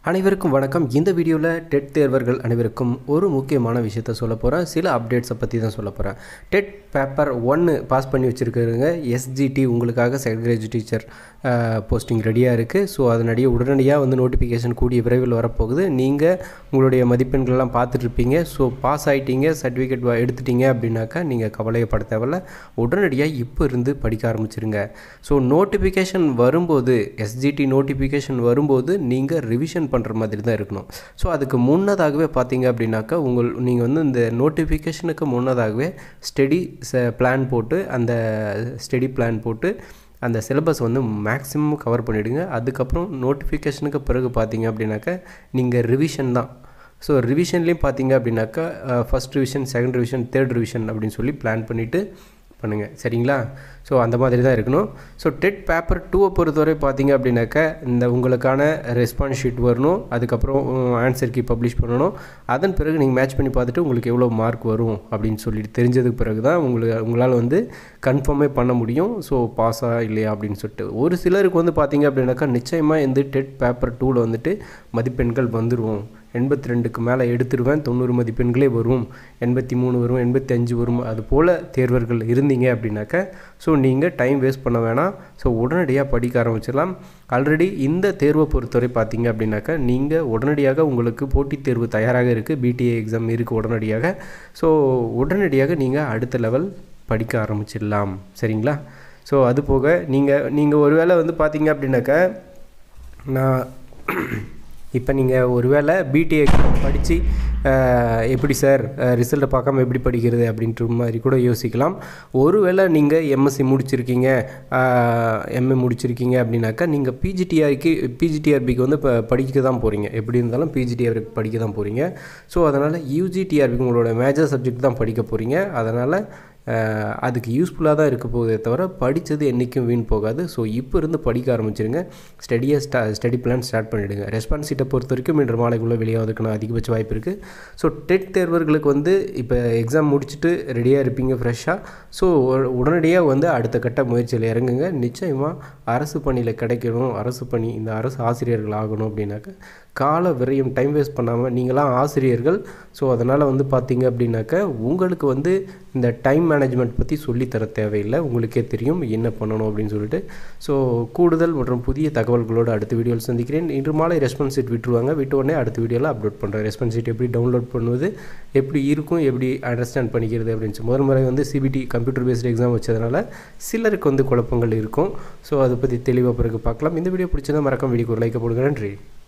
அனைவருக்கும் வணக்கம் இந்த வீடியோவில் டெட் தேர்வர்கள் அனைவருக்கும் ஒரு முக்கியமான விஷயத்த சொல்ல போகிறேன் சில அப்டேட்ஸை பற்றி தான் சொல்ல போகிறேன் டெட் பேப்பர் ஒன்று பாஸ் பண்ணி வச்சுருக்கிறவங்க எஸ்ஜிடி உங்களுக்காக செகண்ட் கிரேஜுவேட் டீச்சர் போஸ்டிங் ரெடியாக இருக்குது ஸோ அதனுடைய உடனடியாக வந்து நோட்டிஃபிகேஷன் கூடிய விரைவில் வரப்போகுது நீங்கள் உங்களுடைய மதிப்பெண்கள்லாம் பார்த்துட்ருப்பீங்க ஸோ பாஸ் ஆகிட்டீங்க சர்டிஃபிகேட் எடுத்துட்டீங்க அப்படின்னாக்கா நீங்கள் கவலையப்பட தேவையில்ல உடனடியாக இப்போ இருந்து படிக்க ஆரம்பிச்சிருங்க ஸோ நோட்டிஃபிகேஷன் வரும்போது எஸ்ஜிடி நோட்டிஃபிகேஷன் வரும்போது நீங்கள் ரிவிஷன் பண்ணுற மாதிரி தான் இருக்கணும் ஸோ அதுக்கு முன்னதாகவே பார்த்தீங்க அப்படின்னாக்கா உங்கள் நீங்கள் வந்து இந்த நோட்டிஃபிகேஷனுக்கு முன்னதாகவே ஸ்டடி பிளான் போட்டு அந்த ஸ்டடி பிளான் போட்டு அந்த சிலபஸ் வந்து மேக்ஸிமம் கவர் பண்ணிவிடுங்க அதுக்கப்புறம் நோட்டிஃபிகேஷனுக்கு பிறகு பார்த்தீங்க அப்படின்னாக்கா நீங்கள் ரிவிஷன் தான் ஸோ ரிவிஷன்லேயும் பார்த்தீங்க அப்படின்னாக்கா first revision second revision third revision அப்படின்னு சொல்லி பிளான் பண்ணிவிட்டு பண்ணுங்கள் சரிங்களா ஸோ அந்த மாதிரி தான் இருக்கணும் ஸோ டெட் பேப்பர் டூவை பொறுத்தவரை பார்த்தீங்க அப்படின்னாக்கா இந்த உங்களுக்கான ரெஸ்பான்ஸ் ஷீட் வரணும் அதுக்கப்புறம் ஆன்சர் கீ பப்ளிஷ் பண்ணணும் அதன் பிறகு நீங்கள் மேட்ச் பண்ணி பார்த்துட்டு உங்களுக்கு எவ்வளோ மார்க் வரும் அப்படின்னு சொல்லிட்டு தெரிஞ்சதுக்கு பிறகு தான் உங்களுக்கு உங்களால் வந்து கன்ஃபார்மே பண்ண முடியும் ஸோ பாஸா இல்லையா அப்படின்னு சொல்லிட்டு ஒரு சிலருக்கு வந்து பார்த்தீங்க அப்படின்னாக்கா நிச்சயமாக இந்த டெட் பேப்பர் டூவில் வந்துட்டு மதிப்பெண்கள் வந்துடுவோம் எண்பத்தி ரெண்டுக்கு மேலே எடுத்துருவேன் தொண்ணூறு மதிப்பெண்களே வரும் எண்பத்தி மூணு வரும் எண்பத்தி அஞ்சு வரும் அது போல் தேர்வர்கள் இருந்தீங்க அப்படின்னாக்கா ஸோ நீங்கள் டைம் வேஸ்ட் பண்ண வேணாம் ஸோ உடனடியாக படிக்க ஆரம்பிச்சிடலாம் ஆல்ரெடி இந்த தேர்வை பொறுத்தவரை பார்த்தீங்க அப்படின்னாக்கா நீங்கள் உடனடியாக உங்களுக்கு போட்டித் தேர்வு தயாராக இருக்குது பிடிஏ எக்ஸாம் இருக்குது உடனடியாக ஸோ உடனடியாக நீங்கள் அடுத்த லெவல் படிக்க ஆரம்பிச்சிடலாம் சரிங்களா ஸோ அது போக நீங்கள் நீங்கள் ஒரு வேளை வந்து பார்த்தீங்க அப்படின்னாக்கா நான் இப்போ நீங்கள் ஒரு வேளை பிடிஏ படித்து எப்படி சார் ரிசல்ட்டை பார்க்காம எப்படி படிக்கிறது அப்படின்ற மாதிரி கூட யோசிக்கலாம் ஒருவேளை நீங்கள் எம்எஸ்சி முடிச்சிருக்கீங்க எம்ஏ முடிச்சிருக்கீங்க அப்படின்னாக்கா நீங்கள் பிஜிடிஆருக்கு பிஜிடிஆர்பிக்கு வந்து இப்போ படிக்க தான் போகிறீங்க எப்படி இருந்தாலும் பிஜிடிஆர்பிக்கு படிக்க தான் போகிறீங்க ஸோ அதனால் யூஜிடிஆர்பிக்கு உங்களோட மேஜர் சப்ஜெக்ட் தான் படிக்க போகிறீங்க அதனால் அதுக்கு யூஸ்ஃபுல்லாக தான் இருக்க போகுதே தவிர படித்தது என்றைக்கும் வீண் போகாது ஸோ இப்போ இருந்து படிக்க ஆரம்பிச்சிருங்க ஸ்டடியை ஸ்டா ஸ்டடி பிளான் ஸ்டார்ட் பண்ணிவிடுங்க ரெஸ்பான்ஸ் சீட்டை பொறுத்த வரைக்கும் இன்று மாலைக்குள்ளே வெளியாவதுக்கான அதிகபட்ச வாய்ப்பு இருக்குது ஸோ டெட் தேர்வர்களுக்கு வந்து இப்போ எக்ஸாம் முடிச்சுட்டு ரெடியாக இருப்பீங்க ஃப்ரெஷ்ஷாக ஸோ உடனடியாக வந்து அடுத்த கட்ட முயற்சியில் இறங்குங்க நிச்சயமாக அரசு பணியில் கிடைக்கணும் அரசு பணி இந்த அரசு ஆசிரியர்கள் ஆகணும் அப்படின்னாக்க கால விரயம் டைம் வேஸ்ட் பண்ணாமல் நீங்களாம் ஆசிரியர்கள் ஸோ அதனால் வந்து பார்த்தீங்க அப்படின்னாக்க உங்களுக்கு வந்து இந்த டைம் மேனேஜ்மெண்ட் பற்றி சொல்லித்தர தேவையில்லை உங்களுக்கே தெரியும் என்ன பண்ணணும் அப்படின்னு சொல்லிட்டு ஸோ கூடுதல் மற்றும் புதிய தகவல்களோடு அடுத்த வீடியோவில் சந்திக்கிறேன் இன்று மாலை ரெஸ்பான்ஸ் சீட் விட்டுருவாங்க விட்ட உடனே அடுத்த வீடியோவில் அப்லோட் பண்ணுறேன் ரெஸ்பான்ஸ் சீட் எப்படி டவுன்லோட் பண்ணுவது எப்படி இருக்கும் எப்படி அண்டர்ஸ்டாண்ட் பண்ணிக்கிறது அப்படின்னு சொல்லி முதல் முறை வந்து சிபிடி கம்ப்யூட்டர் பேஸ்டு எக்ஸாம் வச்சதுனால சிலருக்கு வந்து குழப்பங்கள் இருக்கும் ஸோ அதை பற்றி தெளிவாக பிறகு பார்க்கலாம் இந்த வீடியோ பிடிச்சதா மறக்காம வீடியோக்கு ஒரு லைக் போடுங்க நன்றி